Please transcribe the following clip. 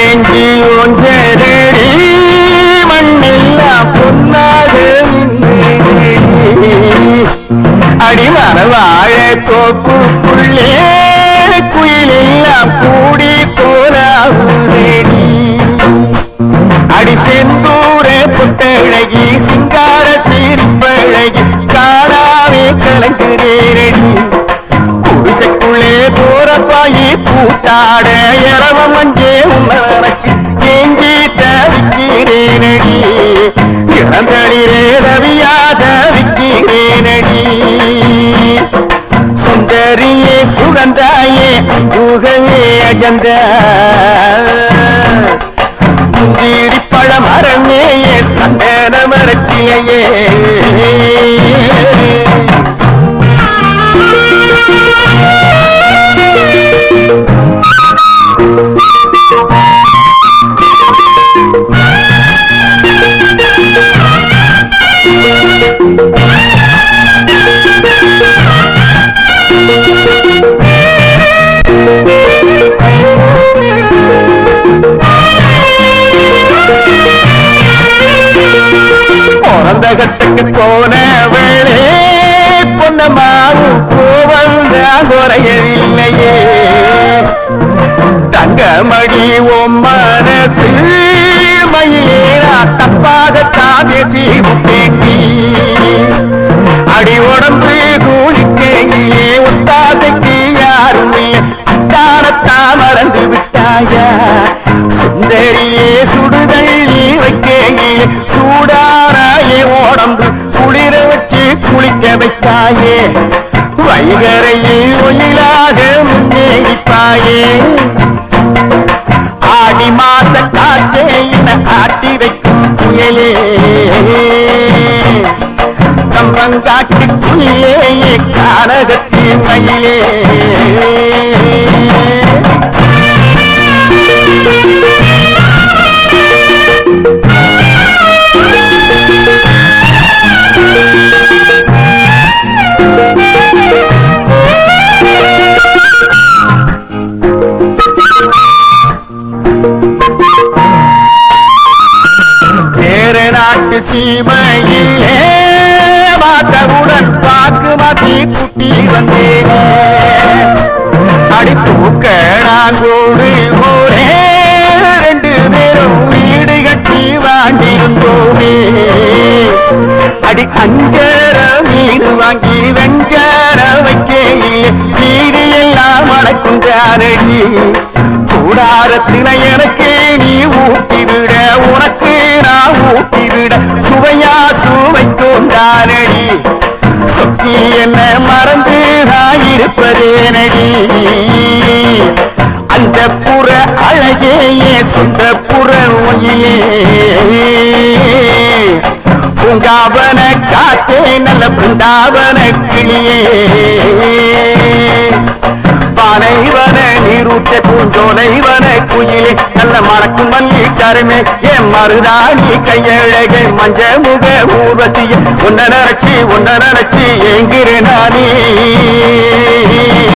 ரேஞ்சி ஒன்றடி மண்ணெல்லாம் பொன்னாக நின்றேனடி. அடிமர வாழ தோப்புக்குள்ளே குயிலெல்லாம் கூடி போராடி அடி செந்தூர புத்தழகி சிங்கார சீரிப்பழகி காணாவே கலங்குறேனடி குடிசைக்குள்ளே போறப்பாயி பூத்தாட இரவ மஞ்சே உன்னை நினைச்சு ஏங்கி தவிக்கிறேனடி இளந்தளிரே ரவியாத விக்கிறேனடி சுந்தரியே சுகந்தாயே சுகமே அஜந்த முந்திரி பழம் அறமே சந்தன மரத்திலேயே பிறந்த கட்டுக்கு போன வேளே பொன்னமாவும் கோவந்த குறையவில்லையே தங்கமடி உன் மனசு மயிலேரா தப்பாக தாபேசி முட்டேங்கி அடி உடம்பு கூலிக்கேங்கியே ஒத்தாசைக்கு யாருமே தானத்தா மறந்து விட்டாயா சுந்தரியே சுடுதள்ளி வைக்கேங்கியே சூடாராயே உடம்பு குளிர வச்சு குளிக்க வைத்தாயே வைகரையில் ஒயிலாக முன்னேறிப்பாயே ஆடி மாச காற்றே என ஆட்டி வைக்கும் புயலே கம்பங்காட்டு குயிலே கானகத்தின் மயிலே வேற நாட்டு சீமையிலே மாத்தவுடன் பாக்கு மாத்தி குட்டி வந்தேனே அடித்தூக்க நாங்கோடு ஒரே ரெண்டு பேரும் வீடு கட்டி வாண்டிருந்தோமே அடி அஞ்சர மீன் வாங்கி வெஞ்சர வைக்கையிலே வீடு எல்லாம் அடக்குஞ்சாரடி கூடாரத்தில எனக்கு நீ ஊட்டிவிட உனக்கு நான் ஊட்டிவிட சுவையா சுவை தோன்றானடி சொக்கி என்ன மறந்து நான் இருப்பதேனடி அந்த புற அழகே சொந்த புற ஒளியே பூங்காவன காத்தே நல்ல பிருந்தாவன கிளியே பானைவன நீரூட்ட பூஞ்சோலைவன குயிலே நல்ல மணக்கும் மல்லி கருமே என் மருதாணி கையழகை மஞ்ச முக ஊர்வசிய உன்ன நினைச்சி உன்ன நினைச்சி ஏங்குறேன் நானே